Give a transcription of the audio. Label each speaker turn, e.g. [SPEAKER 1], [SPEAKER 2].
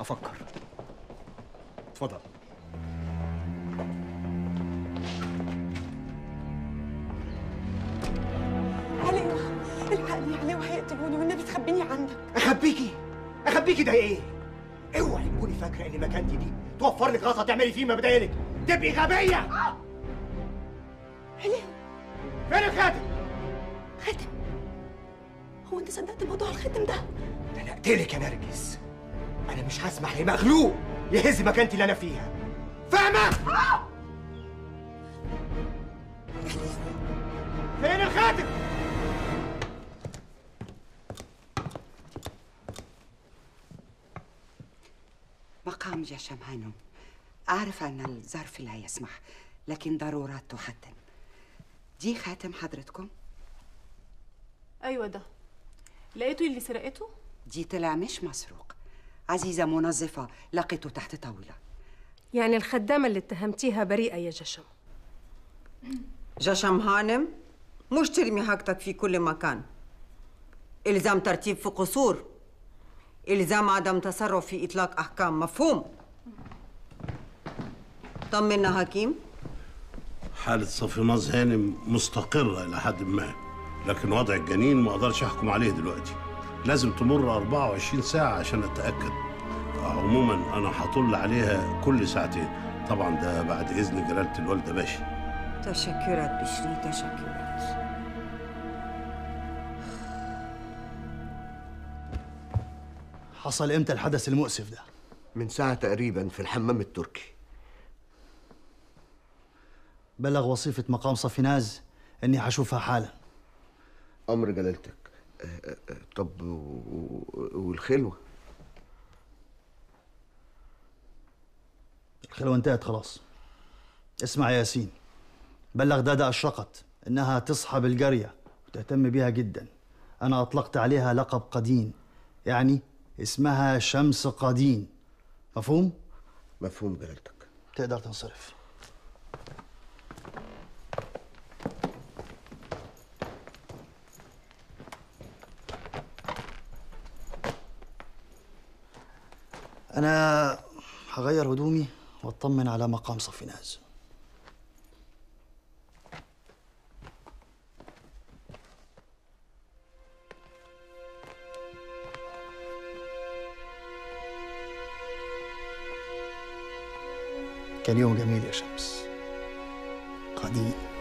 [SPEAKER 1] افكر اتفضل
[SPEAKER 2] عليوة الحقني يا عليوة هيقتلوني والنبي تخبيني عندك
[SPEAKER 1] اخبيكي اخبيكي ده ايه اوعي تكوني فاكره ان مكانتي دي توفر لك غلطه تعملي فيه ما بدالك تبقي غبيه
[SPEAKER 2] عليوة
[SPEAKER 1] فين الخاتم
[SPEAKER 2] خاتم هو انت صدقت موضوع الخاتم ده
[SPEAKER 1] ده انا اقتلك يا نرجس انا مش هسمح لمخلوق يهز مكانتي اللي انا فيها فاهمه فين الخاتم
[SPEAKER 3] مقام جشم هانم أعرف أن الظرف لا يسمح لكن ضرورات تحتم دي خاتم حضرتكم
[SPEAKER 4] ايوه ده لقيته اللي سرقته
[SPEAKER 3] دي طلع مش مسروق عزيزة منظفة لقيته تحت طاولة
[SPEAKER 5] يعني الخدامة اللي اتهمتيها بريئة يا جشم
[SPEAKER 6] جشم هانم مش ترمي حاجتك في كل مكان إلزام ترتيب في قصور إلزام عدم تصرف في إطلاق أحكام مفهوم طمنا حكيم
[SPEAKER 7] حالة صفيناز هانم مستقرة إلى حد ما لكن وضع الجنين ما أقدرش أحكم عليه دلوقتي لازم تمر 24 ساعة عشان أتأكد عموما أنا هطل عليها كل ساعتين طبعا ده بعد إذن جلالة الوالدة باشا
[SPEAKER 6] تشكرات بشري تشكرات
[SPEAKER 8] حصل امتى الحدث المؤسف ده
[SPEAKER 1] من ساعه تقريبا في الحمام التركي
[SPEAKER 8] بلغ وصيفة مقام صفيناز اني هشوفها حالا
[SPEAKER 1] امر جلالتك آه، آه، آه، طب و- والخلوه
[SPEAKER 8] الخلوة انتهت خلاص اسمع يا ياسين بلغ دادا أشرقت إنها تصحى بالقرية وتهتم بها جدا أنا أطلقت عليها لقب قدين يعني اسمها شمس قدين مفهوم؟
[SPEAKER 1] مفهوم جلالتك
[SPEAKER 8] تقدر تنصرف أنا هغير هدومي واطمن على مقام صفيناز كان يوم جميل يا شمس قديم